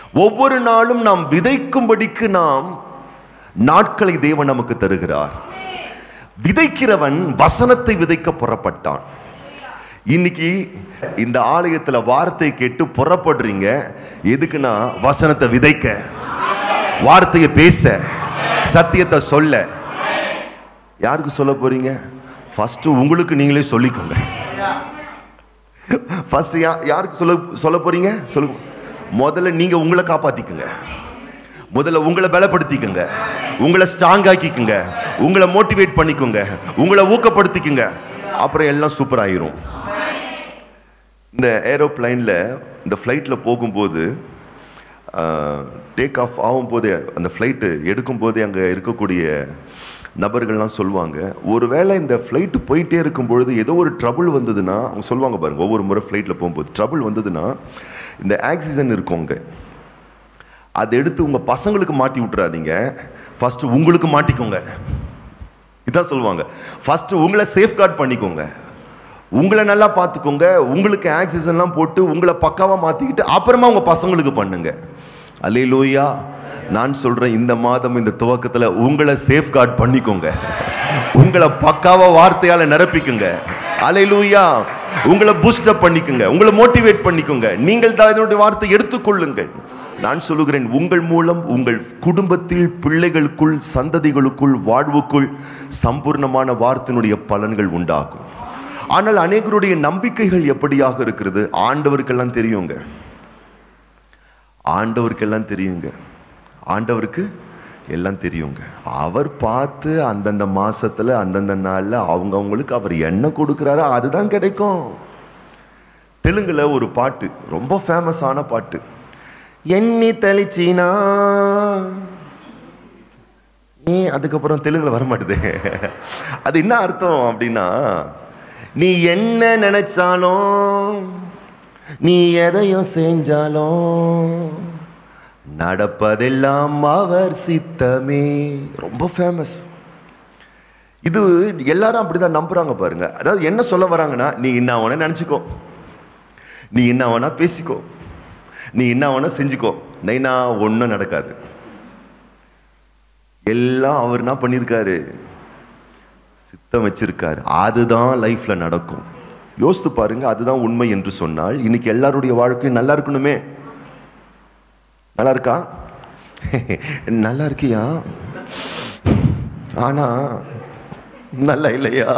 ஒவ்வொரு நாளும் நாம் விதைக்கும்படிக்கு நாம் நாட்களை தேவன் நமக்கு தருகிறார் விதைக்கிறவன் வசனத்தை விதைக்க புறப்பட்டான் இன்னைக்கு இந்த ஆலயத்துல வார்த்தை கேட்டு புறப்படுறீங்க எதுக்குன்னா வசனத்தை விதைக்க வார்த்தையை பேச சத்தியத்தை சொல்ல யாருக்கு சொல்ல போறீங்க ஃபர்ஸ்ட் உங்களுக்கு நீங்களே சொல்லிக்கோங்க ஃபர்ஸ்ட் யாருக்கு சொல்ல சொல்ல போறீங்க சொல்லுங்க முதல்ல நீங்க உங்களை காப்பாத்திக்குங்க முதல்ல உங்களை பலப்படுத்திக்கங்க உங்களை ஸ்ட்ராங் ஆக்கிக்குங்க உங்களை மோட்டிவேட் பண்ணிக்கோங்க உங்களை ஊக்கப்படுத்திக்குங்க அப்புறம் எல்லாம் சூப்பர் ஆயிரும் இந்த ஏரோப்ளைனில் இந்த ஃப்ளைட்டில் போகும்போது டேக் ஆஃப் ஆகும்போதே அந்த ஃப்ளைட்டு எடுக்கும்போதே அங்கே இருக்கக்கூடிய நபர்கள்லாம் சொல்லுவாங்க ஒருவேளை இந்த ஃப்ளைட்டு போயிட்டே இருக்கும் பொழுது ஏதோ ஒரு ட்ரபுள் வந்ததுன்னா அவங்க சொல்லுவாங்க பாருங்க ஒவ்வொரு முறை ஃப்ளைட்டில் போகும்போது ட்ரபுள் வந்ததுன்னா இந்த ஆக்சிஜன் இருக்குங்க அதை எடுத்து உங்கள் பசங்களுக்கு மாட்டி விட்டுறாதீங்க ஃபஸ்ட்டு உங்களுக்கு மாட்டிக்கோங்க இதான் சொல்லுவாங்க ஃபஸ்ட்டு உங்களை சேஃப்கார்ட் பண்ணிக்கோங்க உங்களை நல்லா பார்த்துக்கோங்க உங்களுக்கு ஆக்சிஜன்லாம் போட்டு உங்களை பக்காவாக மாற்றிக்கிட்டு அப்புறமா உங்கள் பசங்களுக்கு பண்ணுங்க அலே லோயா நான் சொல்கிறேன் இந்த மாதம் இந்த துவக்கத்தில் உங்களை சேஃப்கார்ட் பண்ணிக்கோங்க உங்களை பக்காவாக வார்த்தையால் நிரப்பிக்குங்க அலே லூயா உங்களை பூஸ்டப் பண்ணிக்கோங்க உங்களை மோட்டிவேட் பண்ணிக்கோங்க நீங்கள் தான் இதனுடைய வார்த்தை எடுத்துக்கொள்ளுங்கள் நான் சொல்லுகிறேன் உங்கள் மூலம் உங்கள் குடும்பத்தில் பிள்ளைகளுக்குள் சந்ததிகளுக்குள் வாழ்வுக்குள் சம்பூர்ணமான வார்த்தையினுடைய பலன்கள் உண்டாகும் ஆனால் அநேகருடைய நம்பிக்கைகள் எப்படியாக இருக்கிறது ஆண்டவருக்கெல்லாம் தெரியுங்க ஆண்டவருக்கெல்லாம் தெரியுங்க ஆண்டவருக்கு எல்லாம் தெரியுங்க அவர் பார்த்து அந்தந்த மாசத்துல அந்தந்த நாள்ல அவங்க அவங்களுக்கு அவர் என்ன கொடுக்குறாரோ அதுதான் கிடைக்கும் தெலுங்குல ஒரு பாட்டு ரொம்ப ஃபேமஸான பாட்டு எண்ணி தெளிச்சினா நீ அதுக்கப்புறம் தெலுங்குல வர மாட்டுது அது என்ன அர்த்தம் அப்படின்னா நீ என்ன நினைச்சாலும் நீ எதையும் செஞ்சாலும் நடப்பதெல்லாம் அவர் சித்தமே ரொம்ப ஃபேமஸ் இது எல்லாரும் அப்படிதான் நம்புறாங்க பாருங்க அதாவது என்ன சொல்ல வராங்கன்னா நீ என்ன வேணா நினச்சிக்கோ நீ என்ன வேணா பேசிக்கோ நீ என்ன வேணா செஞ்சுக்கோ நைனா ஒன்றும் நடக்காது எல்லாம் அவர் என்ன பண்ணியிருக்காரு சித்தம் வச்சிருக்காரு அதுதான் லைஃப்ல நடக்கும் யோசித்து பாருங்க அதுதான் உண்மை என்று சொன்னால் இன்னைக்கு எல்லாருடைய வாழ்க்கையும் நல்லா இருக்கணுமே நல்லா இருக்கா நல்லா இருக்கியா ஆனா நல்லா இல்லையா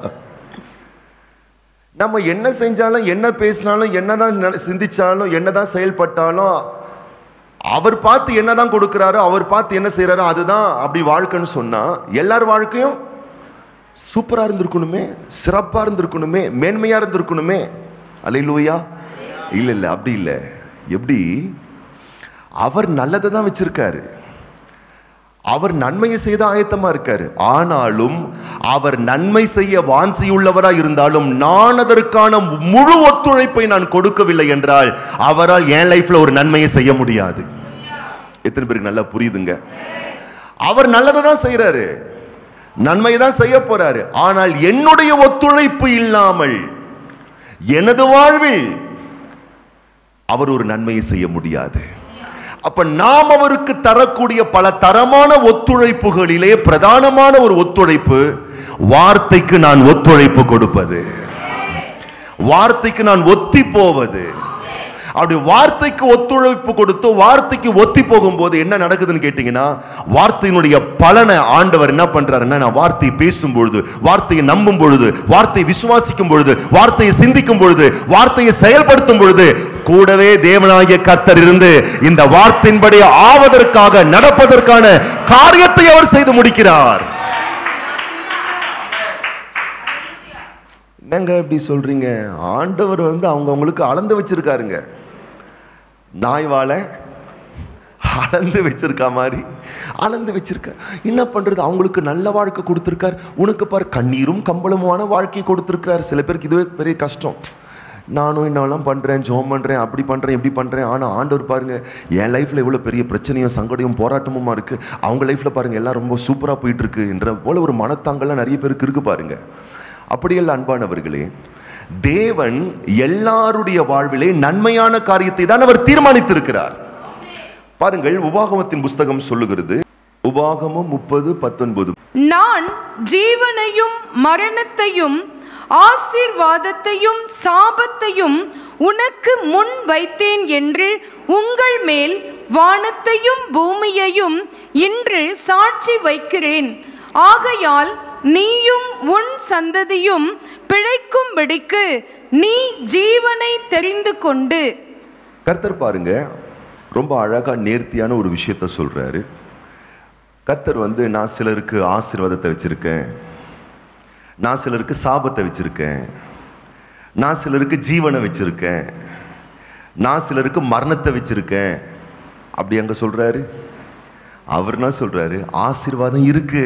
நம்ம என்ன செஞ்சாலும் என்ன பேசினாலும் என்னதான் நட- சிந்திச்சாலும் என்னதான் செயல்பட்டாலும் அவர் பார்த்து என்னதான் கொடுக்கிறாரோ அவர் பார்த்து என்ன செய்யறாரோ அதுதான் அப்படி வாழ்க்கைன்னு சொன்னா எல்லார் வாழ்க்கையும் சூப்பரா இருந்திருக்கணுமே சிறப்பா இருந்திருக்கணுமே மேன்மையா இருந்திருக்கணுமே அலையிலூயா இல்ல இல்ல அப்படி இல்லை எப்படி அவர் நல்லதை தான் வச்சிருக்காரு அவர் நன்மையை செய்த ஆயத்தமா இருக்காரு ஆனாலும் அவர் நன்மை செய்ய வாஞ்சியுள்ளவரா இருந்தாலும் நான் அதற்கான முழு ஒத்துழைப்பை நான் கொடுக்கவில்லை என்றால் அவரால் என் லைஃப்ல ஒரு நன்மையை செய்ய முடியாது எத்தனை பேருக்கு நல்லா புரியுதுங்க அவர் நல்லதை தான் செய்யறாரு நன்மையை தான் செய்ய போறாரு ஆனால் என்னுடைய ஒத்துழைப்பு இல்லாமல் எனது வாழ்வில் அவர் ஒரு நன்மையை செய்ய முடியாது அப்ப நாம் அவருக்கு தரக்கூடிய பல தரமான ஒத்துழைப்புகளிலே பிரதானமான ஒரு ஒத்துழைப்பு வார்த்தைக்கு நான் ஒத்துழைப்பு கொடுப்பது வார்த்தைக்கு நான் ஒத்தி போவது அப்படி வார்த்தைக்கு ஒத்துழைப்பு கொடுத்து வார்த்தைக்கு ஒத்தி போகும்போது என்ன நடக்குதுன்னு கேட்டீங்கன்னா வார்த்தையினுடைய பலனை ஆண்டவர் என்ன பண்றாருன்னா நான் வார்த்தையை பேசும் பொழுது வார்த்தையை நம்பும் பொழுது வார்த்தையை விசுவாசிக்கும் பொழுது வார்த்தையை சிந்திக்கும் பொழுது வார்த்தையை செயல்படுத்தும் பொழுது கூடவே தேவனாகிய கர்த்தர் இருந்து இந்த வார்த்தையின்படி ஆவதற்காக நடப்பதற்கான காரியத்தை அவர் செய்து முடிக்கிறார் என்னங்க இப்படி சொல்றீங்க ஆண்டவர் வந்து அவங்க அவங்களுக்கு அளந்து வச்சிருக்காருங்க நாய் வாழை அளந்து வச்சிருக்கா மாதிரி அளந்து வச்சிருக்க என்ன பண்றது அவங்களுக்கு நல்ல வாழ்க்கை கொடுத்துருக்கார் உனக்கு பாரு கண்ணீரும் கம்பளமுமான வாழ்க்கையை கொடுத்துருக்காரு சில பேருக்கு இதுவே பெரிய கஷ்டம் நானும் என்னெல்லாம் பண்ணுறேன் ஜோம் பண்ணுறேன் அப்படி பண்ணுறேன் இப்படி பண்ணுறேன் ஆனால் ஆண்டவர் பாருங்க என் லைஃப்பில் இவ்வளோ பெரிய பிரச்சனையும் சங்கடையும் போராட்டமுமா இருக்குது அவங்க லைஃப்பில் பாருங்க எல்லாம் ரொம்ப சூப்பராக போயிட்டு இருக்கு என்ற போல ஒரு மனத்தாங்கல்லாம் நிறைய பேருக்கு இருக்கு பாருங்க அப்படியல்ல அன்பானவர்களே தேவன் எல்லாருடைய வாழ்விலே நன்மையான காரியத்தை தான் அவர் தீர்மானித்திருக்கிறார் பாருங்கள் உபாகமத்தின் புஸ்தகம் சொல்லுகிறது உபாகமம் முப்பது பத்தொன்பது நான் ஜீவனையும் மரணத்தையும் ஆசீர்வாதத்தையும் சாபத்தையும் உனக்கு முன் வைத்தேன் என்று உங்கள் மேல் வானத்தையும் பூமியையும் இன்று சாட்சி வைக்கிறேன் ஆகையால் நீயும் உன் சந்ததியும் பிழைக்கும்படிக்கு நீ ஜீவனை தெரிந்து கொண்டு கர்த்தர் பாருங்க ரொம்ப அழகா நேர்த்தியான ஒரு விஷயத்த சொல்றாரு கர்த்தர் வந்து நான் சிலருக்கு ஆசீர்வாதத்தை வச்சிருக்கேன் நான் சிலருக்கு சாபத்தை வச்சிருக்கேன் நான் சிலருக்கு ஜீவனை வச்சிருக்கேன் நான் சிலருக்கு மரணத்தை வச்சிருக்கேன் அப்படி அங்க சொல்றாரு அவர் என்ன சொல்றாரு ஆசீர்வாதம் இருக்கு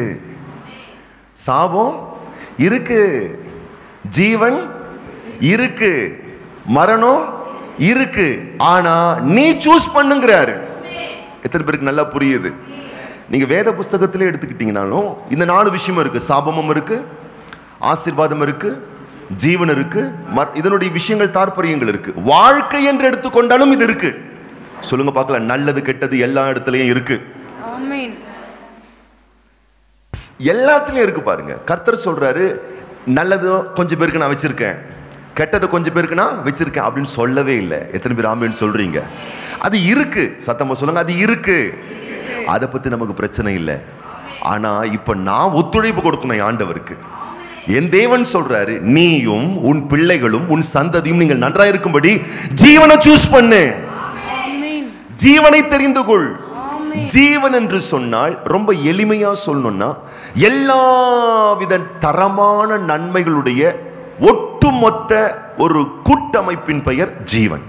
சாபம் இருக்கு ஜீவன் இருக்கு மரணம் இருக்கு ஆனா நீ சூஸ் பண்ணுங்கிறாரு எத்தனை பேருக்கு நல்லா புரியுது நீங்க வேத புஸ்தகத்திலே எடுத்துக்கிட்டீங்கனாலும் இந்த நாலு விஷயமும் இருக்கு சாபமும் இருக்கு ஆசீர்வாதம் இருக்கு ஜீவன் இருக்கு மர்- இதனுடைய விஷயங்கள் தாற்பயங்கள் இருக்கு வாழ்க்கை என்று எடுத்துக்கொண்டாலும் இது இருக்கு சொல்லுங்க பார்க்கலாம் நல்லது கெட்டது எல்லா இடத்துலயும் இருக்கு ஆமென் எல்லாத்துலயும் இருக்கு பாருங்க கர்த்தர் சொல்றாரு நல்லது கொஞ்சம் பேருக்கு நான் வச்சிருக்கேன் கெட்டது கொஞ்சம் பேருக்கு நான் வச்சிருக்கேன் அப்படின்னு சொல்லவே இல்லை எத்தனை பேர் ஆம்பேன்னு சொல்றீங்க அது இருக்கு சத்தமா சொல்லுங்க அது இருக்கு அதை பத்தி நமக்கு பிரச்சனை இல்லை ஆனா இப்ப நான் ஒத்துழைப்பு கொடுக்கணும் என் ஆண்டவருக்கு என் தேவன் சொல்றாரு நீயும் உன் பிள்ளைகளும் உன் சந்ததியும் நீங்கள் நன்றா இருக்கும்படி ஜீவனை சூஸ் பண்ணு ஆமென் ஜீவனை தெரிந்து கொள் ஜீவன் என்று சொன்னால் ரொம்ப எளிமையா சொல்லணும்னா எல்லாவித தரமான நன்மைகளுடைய ஒட்டுமொத்த ஒரு கூட்டமைப்பின் பெயர் ஜீவன்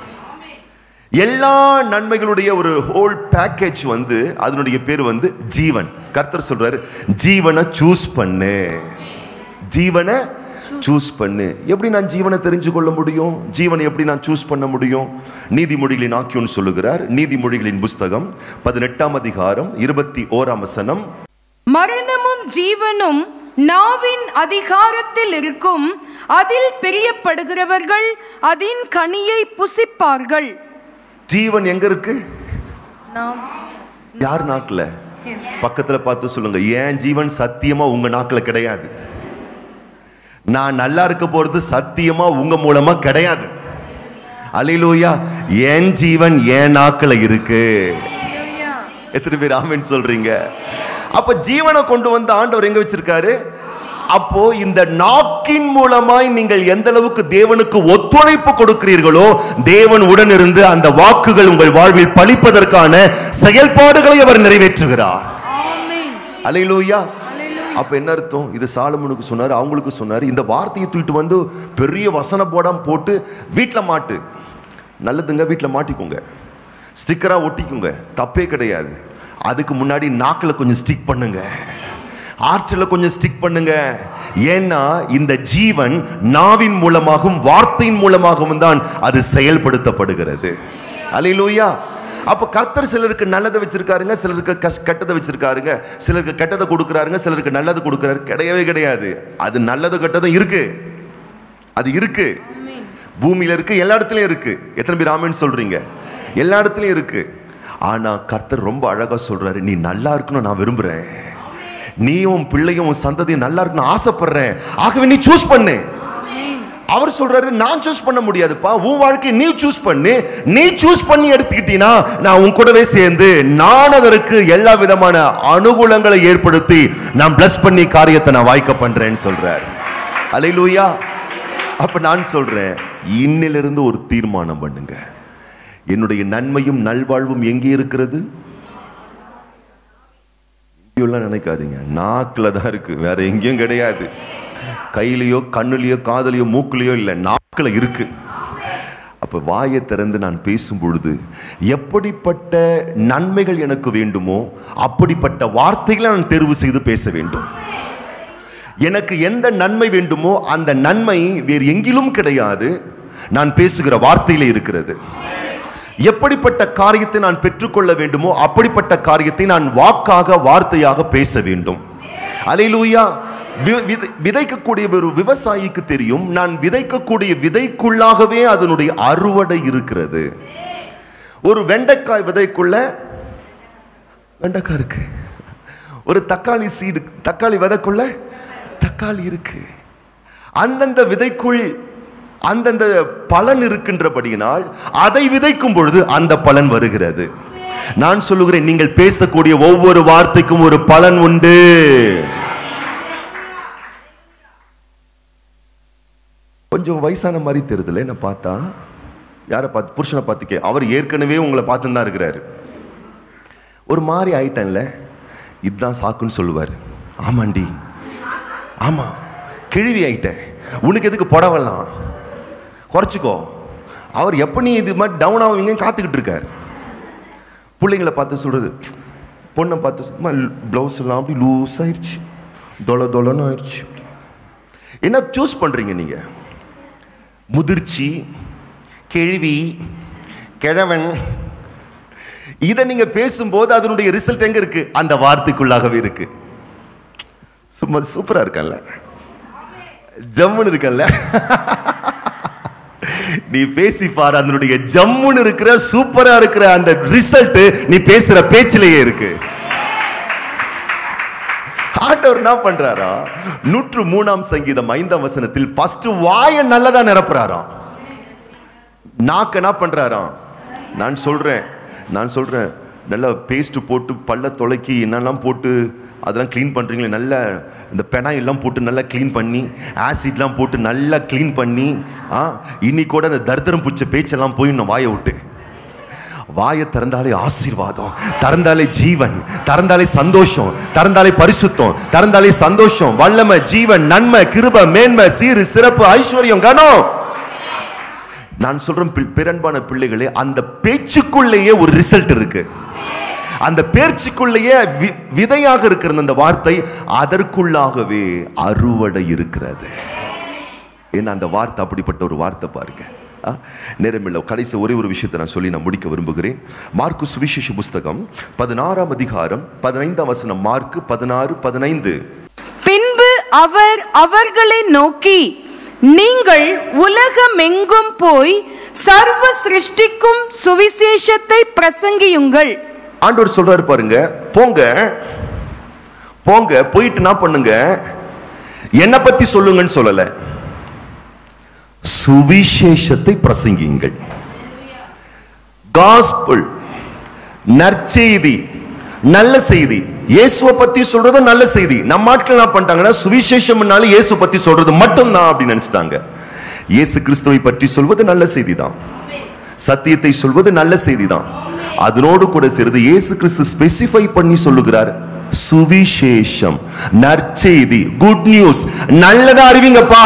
எல்லா நன்மைகளுடைய ஒரு ஹோல் பேக்கேஜ் வந்து அதனுடைய பேர் வந்து ஜீவன் கர்த்தர் சொல்றாரு ஜீவனை சூஸ் பண்ணு ஜீவனை சூஸ் பண்ணு எப்படி நான் ஜீவனை தெரிஞ்சு கொள்ள முடியும் ஜீவனை எப்படி நான் சூஸ் பண்ண முடியும் நீதிமொழிகளின் ஆக்கியோன் சொல்லுகிறார் நீதிமொழிகளின் புஸ்தகம் பதினெட்டாம் அதிகாரம் இருபத்தி ஓராம் வசனம் மரணமும் ஜீவனும் நாவின் அதிகாரத்தில் இருக்கும் அதில் பிரியப்படுகிறவர்கள் அதின் கனியை புசிப்பார்கள் ஜீவன் எங்க இருக்கு நாம் யார் நாக்குல பக்கத்துல பார்த்து சொல்லுங்க ஏன் ஜீவன் சத்தியமா உங்க நாக்குல கிடையாது நான் நல்லா இருக்க போறது சத்தியமா உங்க மூலமா கிடையாது அலிலூயா என் ஜீவன் என் நாக்குல இருக்கு எத்தனை பேர் ஆமென் சொல்றீங்க அப்ப ஜீவனை கொண்டு வந்த ஆண்டவர் எங்க வச்சிருக்காரு அப்போ இந்த நாக்கின் மூலமாய் நீங்கள் எந்த அளவுக்கு தேவனுக்கு ஒத்துழைப்பு கொடுக்கிறீர்களோ தேவன் உடன் இருந்து அந்த வாக்குகள் உங்கள் வாழ்வில் பலிப்பதற்கான செயல்பாடுகளை அவர் நிறைவேற்றுகிறார் ஆமென் அலையிலூயா அப்ப என்ன அர்த்தம் இது சாலமனுக்கு சொன்னார் அவங்களுக்கு சொன்னார் இந்த வார்த்தையை தூக்கிட்டு வந்து பெரிய வசன போடாம போட்டு வீட்டில் மாட்டு நல்லதுங்க வீட்டில் மாட்டிக்கோங்க ஸ்டிக்கரா ஒட்டிக்குங்க தப்பே கிடையாது அதுக்கு முன்னாடி நாக்கில் கொஞ்சம் ஸ்டிக் பண்ணுங்க ஆற்றில் கொஞ்சம் ஸ்டிக் பண்ணுங்க ஏன்னா இந்த ஜீவன் நாவின் மூலமாகவும் வார்த்தையின் மூலமாகவும் தான் அது செயல்படுத்தப்படுகிறது அலையிலூயா அப்ப கர்த்தர் சிலருக்கு நல்லதை வச்சிருக்காருங்க சிலருக்கு கஷ்- கெட்டதை வச்சிருக்காருங்க சிலருக்கு கெட்டதை கொடுக்குறாருங்க சிலருக்கு நல்லது கொடுக்குறாரு கிடையவே கிடையாது அது நல்லது கெட்டதும் இருக்கு அது இருக்கு பூமியில இருக்கு எல்லா இடத்துலயும் இருக்கு எத்தனை பேர் ஆமென்னு சொல்றீங்க எல்லா இடத்துலயும் இருக்கு ஆனா கர்த்தர் ரொம்ப அழகா சொல்றாரு நீ நல்லா இருக்கணும் நான் விரும்புறேன் நீயும் உன் பிள்ளையும் உன் சந்ததியும் நல்லா இருக்கணும் ஆசைப்படுறேன் ஆகவே நீ சூஸ் பண்ணு அவர் சொல்றாரு நான் சூஸ் பண்ண முடியாதுப்பா உன் வாழ்க்கையை நீ சூஸ் பண்ணு நீ சூஸ் பண்ணி எடுத்துக்கிட்டீனா நான் உன் கூடவே சேர்ந்து நான் அதற்கு எல்லா விதமான அனுகூலங்களை ஏற்படுத்தி நான் bless பண்ணி காரியத்தை நான் வாய்க்க பண்றேன்னு சொல்றாரு அலையிலூயா அப்ப நான் சொல்றேன் இன்னிலிருந்து ஒரு தீர்மானம் பண்ணுங்க என்னுடைய நன்மையும் நல்வாழ்வும் எங்கே இருக்கிறது எங்கேயும் நினைக்காதீங்க நாக்குல தான் இருக்கு வேற எங்கேயும் கிடையாது கையிலையோ கண்ணுலையோ காதலையோ மூக்குலையோ இல்லை நாக்குல இருக்கு அப்ப வாயை திறந்து நான் பேசும் பொழுது எப்படிப்பட்ட நன்மைகள் எனக்கு வேண்டுமோ அப்படிப்பட்ட வார்த்தைகளை நான் தேர்வு செய்து பேச வேண்டும் எனக்கு எந்த நன்மை வேண்டுமோ அந்த நன்மை வேறு எங்கிலும் கிடையாது நான் பேசுகிற வார்த்தையிலே இருக்கிறது எப்படிப்பட்ட காரியத்தை நான் பெற்றுக்கொள்ள வேண்டுமோ அப்படிப்பட்ட காரியத்தை நான் வாக்காக வார்த்தையாக பேச வேண்டும் அலையிலூயா வி- விதை- விதைக்கக்கூடிய ஒரு விவசாயிக்கு தெரியும் நான் விதைக்கக்கூடிய விதைக்குள்ளாகவே அதனுடைய அறுவடை இருக்கிறது ஒரு வெண்டைக்காய் விதைக்குள்ள வெண்டைக்காய் இருக்கு ஒரு தக்காளி சீடு தக்காளி விதைக்குள்ள தக்காளி இருக்கு அந்தந்த விதைக்குள் அந்தந்த பலன் இருக்கின்றபடியினால் அதை விதைக்கும் பொழுது அந்த பலன் வருகிறது நான் சொல்லுகிறேன் நீங்கள் பேசக்கூடிய ஒவ்வொரு வார்த்தைக்கும் ஒரு பலன் உண்டு கொஞ்சம் வயசான மாதிரி தெரியுதுல என்ன பார்த்தா யாரை பார்த்து புருஷனை பார்த்துக்கே அவர் ஏற்கனவே உங்களை பார்த்துன்னு தான் இருக்கிறாரு ஒரு மாதிரி ஆயிட்டேன்ல இதுதான் சாக்குன்னு சொல்லுவார் ஆமாண்டி ஆமா கிழவி ஆயிட்டேன் உனக்கு எதுக்கு புடவெல்லாம் குறைச்சிக்கோ அவர் எப்போ நீ இது மாதிரி டவுன் ஆவீங்க காத்துக்கிட்டு இருக்கார் பிள்ளைங்களை பார்த்து சொல்றது பொண்ணை பார்த்து ப்ளவுஸ் எல்லாம் அப்படி லூஸ் ஆயிடுச்சு தொலை தொலைன்னு ஆயிடுச்சு என்ன சூஸ் பண்றீங்க நீங்க முதிர்ச்சி கேள்வி கிழவன் இதை நீங்க பேசும்போது அதனுடைய ரிசல்ட் எங்க இருக்கு அந்த வார்த்தைக்குள்ளாகவே இருக்கு சும்மா சூப்பரா இருக்கல்ல ஜம்முன்னு இருக்கல்ல நீ பேசி பாரு அதனுடைய ஜம்முன்னு இருக்கிற சூப்பரா இருக்கிற அந்த ரிசல்ட் நீ பேசுற பேச்சிலேயே இருக்கு ஆண்டவர் என்ன பண்றாரா நூற்று மூணாம் சங்கீதம் ஐந்தாம் வசனத்தில் ஃபர்ஸ்ட் வாயை நல்லதா நிரப்புறாராம் நாக்கு என்ன பண்றாராம் நான் சொல்றேன் நான் சொல்றேன் நல்லா பேஸ்ட் போட்டு பல்ல தொலைக்கி என்னெல்லாம் போட்டு அதெல்லாம் க்ளீன் பண்றீங்களே நல்ல இந்த பெனாய் எல்லாம் போட்டு நல்லா க்ளீன் பண்ணி ஆசிட்லாம் போட்டு நல்லா க்ளீன் பண்ணி ஆ இன்னைக்கு கூட அந்த தர்தரம் பிடிச்ச பேச்செல்லாம் போயிடணும் வாயை விட்டு வாயை திறந்தாலே ஆசீர்வாதம் திறந்தாலே ஜீவன் திறந்தாலே சந்தோஷம் திறந்தாலே பரிசுத்தம் திறந்தாலே சந்தோஷம் வல்லமை ஜீவன் நன்மை கிருப மேன்மை சீரு சிறப்பு ஐஸ்வர்யம் கனம் நான் சொல்றேன் பி- பிறன்பான பிள்ளைகளே அந்த பேச்சுக்குள்ளேயே ஒரு ரிசல்ட் இருக்கு அந்த பேச்சுக்குள்ளேயே வி- விதையாக இருக்கிற அந்த வார்த்தை அதற்குள்ளாகவே அறுவடை இருக்கிறது ஏன்னா அந்த வார்த்தை அப்படிப்பட்ட ஒரு வார்த்தை பாருங்க ஆ, நேரமில்லை கடைசி ஒரே ஒரு விஷயத்தை நான் சொல்லி நான் முடிக்க விரும்புகிறேன் மார்க்கு சுவிசேஷ புஸ்தகம் பதினாறாம் அதிகாரம் பதினைந்தாம் வசனம் மார்க்கு பதினாறு பதினைந்து பின்பு அவர் அவர்களை நோக்கி நீங்கள் உலகமெங்கும் போய் சர்வ சிருஷ்டிக்கும் சுவிசேஷத்தை பிரசங்கியுங்கள் ஆண்டவர் சொல்றாரு பாருங்க போங்க போங்க போயிட்டு என்ன பண்ணுங்க என்ன பத்தி சொல்லுங்கன்னு சொல்லல சுவிசேஷத்தை பிரசங்கியுங்கள் காஸ்பிள் நற்செய்தி நல்ல செய்தி இயேசுவை பத்தி சொல்றது நல்ல செய்தி நம்ம ஆட்கள் என்ன பண்ணிட்டாங்கன்னா சுவிசேஷம்னால இயேசு பத்தி சொல்றது மட்டும்தான் அப்படின்னு நினைச்சிட்டாங்க இயேசு கிறிஸ்துவை பற்றி சொல்வது நல்ல செய்தி தான் சத்தியத்தை சொல்வது நல்ல செய்தி தான் அதனோடு கூட சேர்ந்து இயேசு கிறிஸ்து ஸ்பெசிஃபை பண்ணி சொல்லுகிறார் சுவிசேஷம் நற்செய்தி குட் நியூஸ் நல்லதா அறிவிங்கப்பா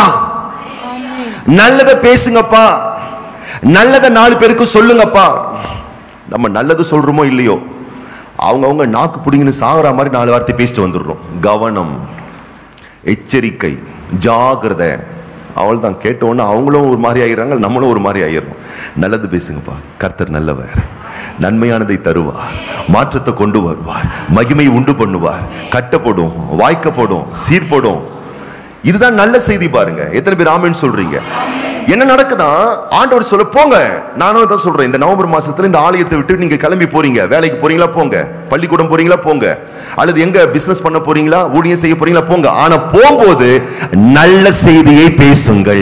நல்லத பேசுங்கப்பா நல்லத நாலு பேருக்கு சொல்லுங்கப்பா நம்ம நல்லது சொல்றோமோ இல்லையோ அவங்க அவங்க நாக்கு பிடிங்கன்னு சாகுற மாதிரி நாலு வார்த்தை பேசிட்டு வந்துடுறோம் கவனம் எச்சரிக்கை ஜாகிரதை அவள் தான் கேட்ட உடனே அவங்களும் ஒரு மாதிரி ஆயிடுறாங்க நம்மளும் ஒரு மாதிரி ஆயிடுறோம் நல்லது பேசுங்கப்பா கர்த்தர் நல்லவர் நன்மையானதை தருவார் மாற்றத்தை கொண்டு வருவார் மகிமை உண்டு பண்ணுவார் கட்டப்படும் வாய்க்கப்படும் சீர்படும் இதுதான் நல்ல செய்தி பாருங்க எத்தனை பேர் ஆமென்னு சொல்றீங்க என்ன நடக்குதா ஆண்டவர் சொல்ல போங்க நானும் தான் சொல்றேன் இந்த நவம்பர் மாசத்துல இந்த ஆலயத்தை விட்டு நீங்க கிளம்பி போறீங்க வேலைக்கு போறீங்களா போங்க பள்ளிக்கூடம் போறீங்களா போங்க அல்லது எங்க பிசினஸ் பண்ண போறீங்களா ஊழியம் செய்ய போறீங்களா போங்க ஆனா போகும்போது நல்ல செய்தியை பேசுங்கள்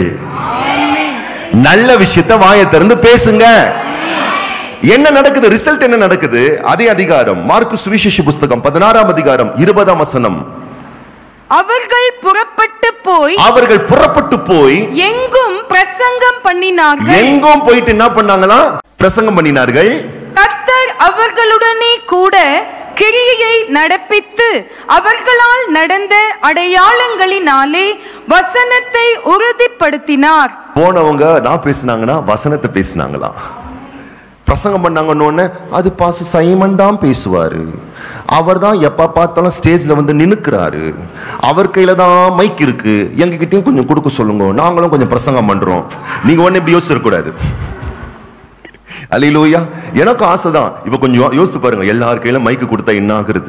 நல்ல விஷயத்தை வாயை திறந்து பேசுங்க என்ன நடக்குது ரிசல்ட் என்ன நடக்குது அதே அதிகாரம் மார்க்கு சுவிசேஷ புஸ்தகம் பதினாறாம் அதிகாரம் இருபதாம் வசனம் அவர்கள் புறப்பட்டு போய் அவர்கள் புறப்பட்டு போய் எங்கும் பிரசங்கம் பண்ணினார்கள் எங்கும் போயிட்டு என்ன பண்ணாங்களா பிரசங்கம் பண்ணினார்கள் கர்த்தர் அவர்களுடனே கூட கிரியையை நடப்பித்து அவர்களால் நடந்த அடையாளங்களினாலே வசனத்தை உறுதிப்படுத்தினார் போனவங்க நான் பேசினாங்கன்னா வசனத்தை பேசினாங்களா பிரசங்கம் பண்ணாங்கன்னு உடனே, அது பாச சைமன் தான் பேசுவாரு அவர் தான் எப்ப பார்த்தாலும் ஸ்டேஜ்ல வந்து நின்னுக்கிறாரு அவர் கையில தான் மைக் இருக்கு எங்க கிட்டயும் கொஞ்சம் கொடுக்க சொல்லுங்க நாங்களும் கொஞ்சம் பிரசங்கம் பண்றோம் நீங்க ஒண்ணு இப்படி யோசிச்சிடக்கூடாது அலையிலூயா எனக்கும் ஆசைதான் இப்ப கொஞ்சம் யோ- யோசித்து பாருங்க எல்லார் கையில மைக்கு கொடுத்தா என்ன ஆகுறது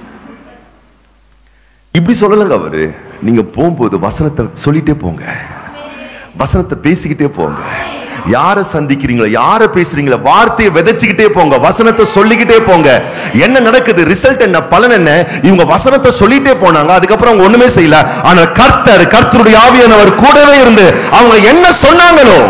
இப்படி சொல்லலங்க அவரு நீங்க போகும்போது வசனத்தை சொல்லிட்டே போங்க வசனத்தை பேசிக்கிட்டே போங்க யாரை சந்திக்கிறீங்களோ யாரை பேசுறீங்களோ வார்த்தையை விதைச்சுக்கிட்டே போங்க வசனத்தை சொல்லிக்கிட்டே போங்க என்ன நடக்குது ரிசல்ட் என்ன பலன் என்ன இவங்க வசனத்தை சொல்லிட்டே போனாங்க அதுக்கப்புறம் அவங்க ஒண்ணுமே செய்யல ஆனா கர்த்தர் கர்த்தருடைய ஆவியானவர் கூடவே இருந்து அவங்க என்ன சொன்னாங்களோ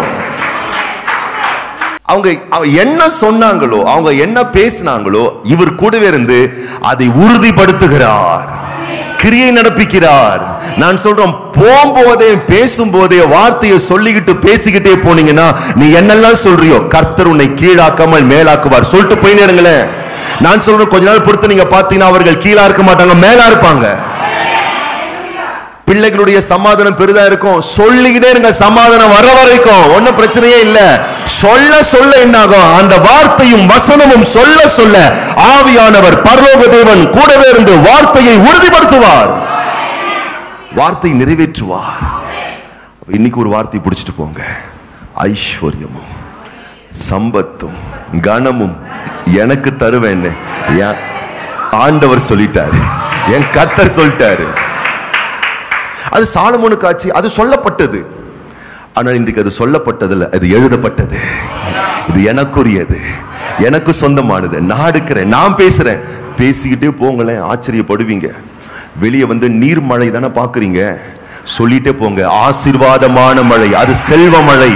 அவங்க அவ- என்ன சொன்னாங்களோ அவங்க என்ன பேசினாங்களோ இவர் கூடவே இருந்து அதை உறுதிப்படுத்துகிறார் கிரியை நடப்பிக்கிறார் நான் சொல்றோம் போகும்போதே பேசும்போதே வார்த்தையை சொல்லிக்கிட்டு பேசிக்கிட்டே போனீங்கன்னா நீ என்னெல்லாம் சொல்றியோ கர்த்தர் உன்னை கீழாக்காமல் மேலாக்குவார் சொல்லிட்டு போய் நேருங்களேன் நான் சொல்றேன் கொஞ்ச நாள் பொறுத்து நீங்க பாத்தீங்கன்னா அவர்கள் கீழா இருக்க மாட்டாங்க மேலா இருப்பாங்க பிள்ளைகளுடைய சமாதானம் பெரிதா இருக்கும் சொல்லிக்கிட்டே இருங்க சமாதானம் வர வரைக்கும் ஒண்ணும் பிரச்சனையே இல்ல சொல்ல சொல்ல என்னாகும் அந்த வார்த்தையும் வசனமும் சொல்ல சொல்ல ஆவியானவர் பரலோக தேவன் கூடவே இருந்து வார்த்தையை உறுதிப்படுத்துவார் வார்த்தை நிறைவேற்றுவார் இன்னைக்கு ஒரு வார்த்தை பிடிச்சிட்டு போங்க ஐஸ்வர்யமும் சம்பத்தும் கனமும் எனக்கு தருவேன்னு என் ஆண்டவர் சொல்லிட்டாரு என் கர்த்தர் சொல்லிட்டாரு அது சாலமோனுக்கு ஆச்சு அது சொல்லப்பட்டது ஆனால் இன்றைக்கு அது சொல்லப்பட்டதில்ல அது எழுதப்பட்டது இது எனக்குரியது எனக்கு சொந்தமானது நான் எடுக்கிறேன் நான் பேசுறேன் பேசிக்கிட்டே போங்களேன் ஆச்சரியப்படுவீங்க வெளியே வந்து நீர் மழை தானே பாக்குறீங்க சொல்லிட்டே போங்க ஆசீர்வாதமான மழை அது செல்வ மழை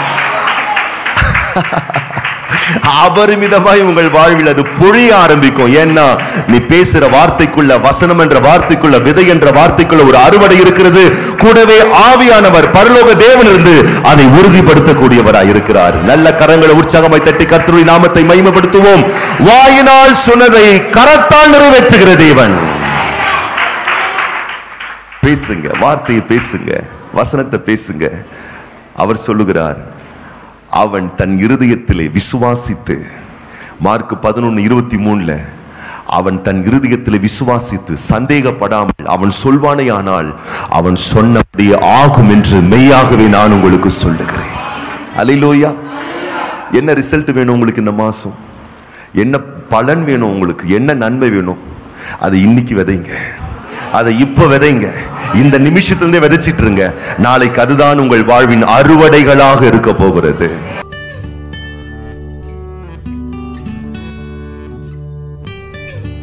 அபரிமிதமாய் உங்கள் வாழ்வில் அது பொழிய ஆரம்பிக்கும் ஏன்னா நீ பேசுற வார்த்தைக்குள்ள வசனம் என்ற வார்த்தைக்குள்ள விதை என்ற வார்த்தைக்குள்ள ஒரு அறுவடை இருக்கிறது கூடவே ஆவியானவர் பரலோக தேவன் இருந்து அதை உறுதிப்படுத்தக்கூடியவராய் இருக்கிறார் நல்ல கரங்களை உற்சாகமாய் தட்டி கர்த்தருடைய நாமத்தை மகிமைப்படுத்துவோம் வாயினால் சொன்னதை கரத்தால் நிறைவேற்றுகிற தேவன் பேசுங்க வார்த்தையை பேசுங்க வசனத்தை பேசுங்க அவர் சொல்லுகிறார் அவன் தன் இருதயத்திலே விசுவாசித்து மார்க் பதினொன்னு இருபத்தி மூணுல அவன் தன் இருதயத்திலே விசுவாசித்து சந்தேகப்படாமல் அவன் சொல்வானேயானால் அவன் சொன்னபடியே ஆகும் என்று மெய்யாகவே நான் உங்களுக்கு சொல்லுகிறேன் அலையிலோயா என்ன ரிசல்ட் வேணும் உங்களுக்கு இந்த மாசம் என்ன பலன் வேணும் உங்களுக்கு என்ன நன்மை வேணும் அதை இன்னைக்கு விதைங்க அதை இப்ப விதைங்க இந்த நிமிஷத்திலிருந்தே விதைச்சிட்டு இருங்க நாளைக்கு அதுதான் உங்கள் வாழ்வின் அறுவடைகளாக இருக்க போகிறது